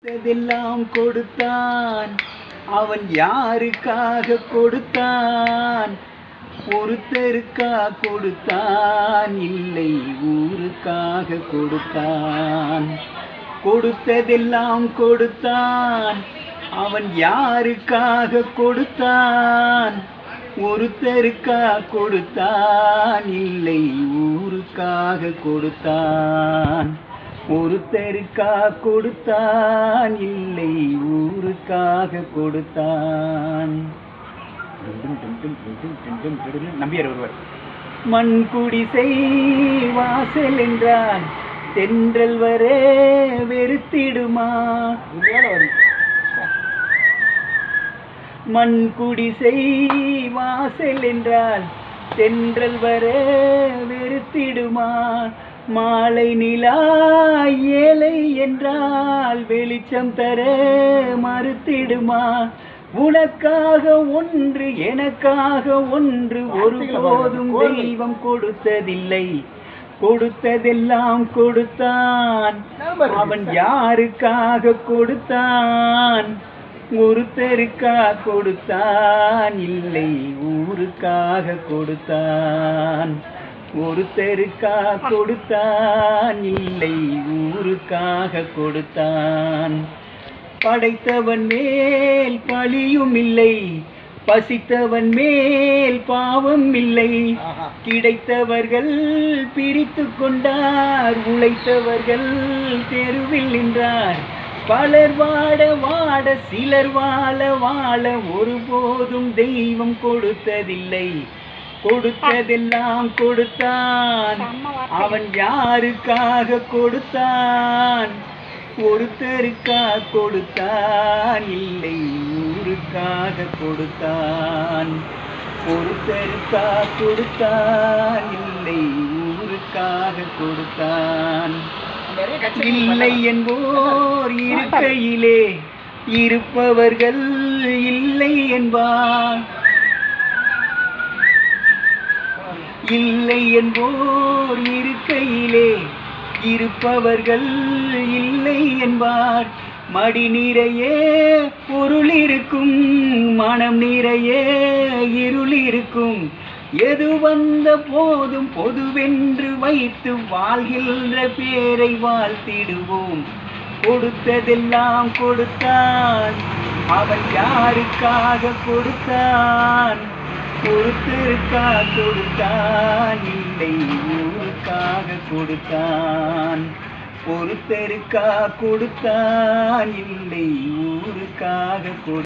கொடுத்ததெல்லாம் கொடுத்தான் அவன் யாருக்காக கொடுத்தான் ஒருத்தருக்கா கொடுத்தான் இல்லை ஊருக்காக கொடுத்தான் கொடுத்ததெல்லாம் கொடுத்தான் அவன் யாருக்காக கொடுத்தான் ஒருத்தருக்கா கொடுத்தான் இல்லை ஊருக்காக கொடுத்தான் ஒருத்தருக்கா கொடுத்தான் இல்லை ஊருக்காக கொடுத்தான் நம்பியார் ஒருவர் மண் குடிசை வாசல் என்றான் தென்றல் வரே வெறுத்திடுமா மண் குடிசை வாசல் என்றால் தென்றல் வர வெறுத்திடுமா மாலை நிலா ஏழை என்றால் வெளிச்சம் தர மறுத்திடுமா உனக்காக ஒன்று எனக்காக ஒன்று ஒருபோதும் தெய்வம் கொடுத்ததில்லை கொடுத்ததெல்லாம் கொடுத்தான் அவன் யாருக்காக கொடுத்தான் ஒருத்தருக்கா கொடுத்தான் இல்லை ஊருக்காக கொடுத்தான் ஒருத்தருக்கா கொடுத்தான் இல்லை ஊருக்காக கொடுத்தான் படைத்தவன் மேல் பழியும் இல்லை பசித்தவன் மேல் பாவம் இல்லை கிடைத்தவர்கள் பிரித்து கொண்டார் உழைத்தவர்கள் தெருவில் நின்றார் பலர் வாட வாட சிலர் வாழ வாழ ஒருபோதும் தெய்வம் கொடுத்ததில்லை கொடுத்ததெல்லாம் கொடுத்தான் அவன் யாருக்காக கொடுத்தான் ஒருத்தருக்கா கொடுத்தான் இல்லை ஊருக்காக கொடுத்தான் ஒருத்தருக்கா கொடுத்தான் இல்லை ஊருக்காக கொடுத்தான் இல்லை என்போர் இருக்கையிலே இருப்பவர்கள் இல்லை என்பார் இல்லை என்போர் இருக்கையிலே இருப்பவர்கள் இல்லை என்பார் மடி நிறையே பொருள் இருக்கும் மனம் நிறையே இருள் இருக்கும் எது வந்த போதும் பொதுவென்று வைத்து வாழ்கின்ற பேரை வாழ்த்திடுவோம் கொடுத்ததெல்லாம் கொடுத்தான் அவன் யாருக்காக கொடுத்தான் ஒருத்தருக்கா கொடுத்தான் இல்லை ஊருக்காக கொடுத்தான் ஒருத்தருக்கா கொடுத்தான் இல்லை ஊருக்காக கொடு